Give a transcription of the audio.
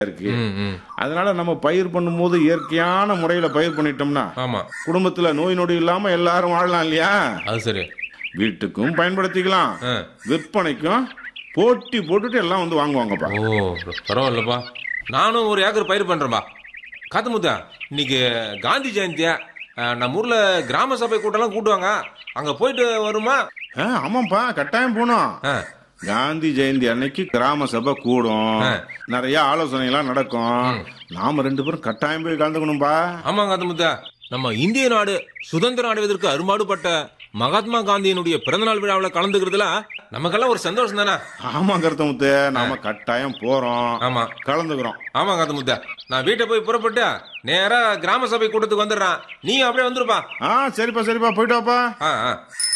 இருக்கு ம் ம் அதனால நம்ம பயிர் பண்ணும்போது இயற்கையான முறையில பயிர் பண்ணிட்டோம்னா ஆமா குடும்பத்துல நோய் நொடி இல்லாம எல்லாரும் வாழலாம் இல்லையா அது சரி வீட்டுக்கும் பயன்படுத்திக்கலாம் ஆ. விற்பனைக்கும் போட்டி போட்டுட்டு எல்லாம் வந்து வாங்குவாங்கப்பா ஓ பரவாயில்லப்பா நானும் ஒரு ஏக்கர் பயிர் பண்றேன்பா காத்தமுத்தா இன்னைக்கு காந்தி ஜெயந்தியா அஹ், நம்ம ஊர்ல கிராம சபை கூட்டம்லாம் கூட்டுவாங்க அங்க போயிட்டு வருமா ஆ, ஆமாப்பா கட்டாயம் போனோம் ஆ, காந்தி ஜெயந்தி அன்னைக்கு கிராம சபை கூடும் ஆ. நிறைய ஆலோசனை எல்லாம் நடக்கும் நாம ரெண்டு பேரும் கட்டாயம் போய் கலந்துக்கணும்பா ஆமா காத்தமுத்தா நம்ம இந்திய நாடு சுதந்திரம் அடைவதற்கு அரும்பாடுபட்ட மகாத்மா காந்தியினுடைய பிறந்தநாள் விழாவில் கலந்துக்கிறதுல நமக்கெல்லாம் ஒரு சந்தோஷம் தானே ஆமா கருத்தமுத்து நாம கட்டாயம் போறோம் ஆமா கலந்துக்கிறோம் ஆமா காத்தமுத்தா நான் வீட்டை போய் புறப்பட்டு நேரா கிராம சபை கூட்டத்துக்கு வந்துடுறேன் நீ அப்படியே வந்துருப்பா ஆ சரிப்பா சரிப்பா போயிட்டு வாப்பா ஆ ஆ